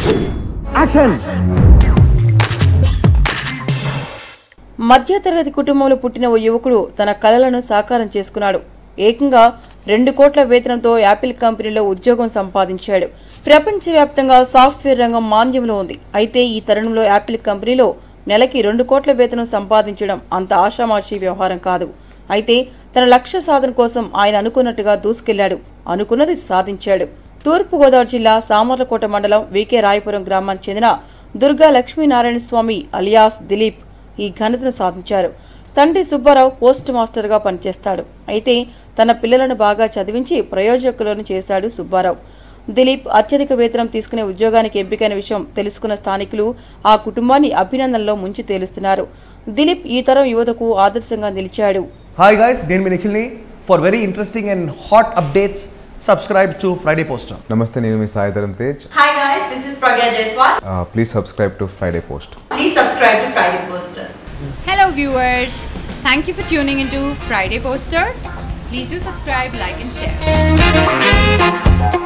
Action మధ్యతరగతి కుటుంబంలో పుట్టిన ఓ యువకుడు తన కలలను సాకారం చేసుకున్నాడు ఏకంగా రెండు కోట్ల వేతనంతో యాపిల్ కంపెనీలో ఉద్యోగం సంపాదించాడు ప్రపంచవ్యాప్తంగా సాఫ్ట్వేర్ రంగం మాంద్యంలో ఉంది అయితే ఈ తరుణంలో యాపిల్ కంపెనీలో నెలకి రెండు కోట్ల వేతనం సంపాదించడం అంత ఆషామాషీ వ్యవహారం కాదు అయితే తన లక్ష్య సాధన కోసం ఆయన అనుకున్నట్టుగా దూసుకెళ్లాడు అనుకున్నది సాధించాడు తూర్పుగోదావరి జిల్లా సామర్లకోట మండలం వికే రాయపురం గ్రామానికి చెందిన దుర్గా లక్ష్మీనారాయణ స్వామి అలియాస్ దిలీప్ ఈ ఘనతను సాధించారు తండ్రి సుబ్బారావు పోస్ట్ మాస్టర్గా పనిచేస్తాడు అయితే తన పిల్లలను బాగా చదివించి ప్రయోజకులను చేశాడు సుబ్బారావు దిలీప్ అత్యధిక వేతనం తీసుకునే ఉద్యోగానికి ఎంపికైన విషయం తెలుసుకున్న స్థానికులు ఆ కుటుంబాన్ని అభినందనలో ముంచి తేలుస్తున్నారు దిలీప్ ఈ తరం యువతకు ఆదర్శంగా నిలిచాడు హాయ్ గాయస్ నేను మీ నిఖిల్ని for very interesting and hot updates subscribe to Friday poster నమస్తే నేను మీ Saidharam Tej Hi guys, this is Pragya Jaiswal. Please subscribe to Friday post Please subscribe to Friday Poster. Hello, viewers. Thank you for tuning into Friday Poster. Please do subscribe, like, and share.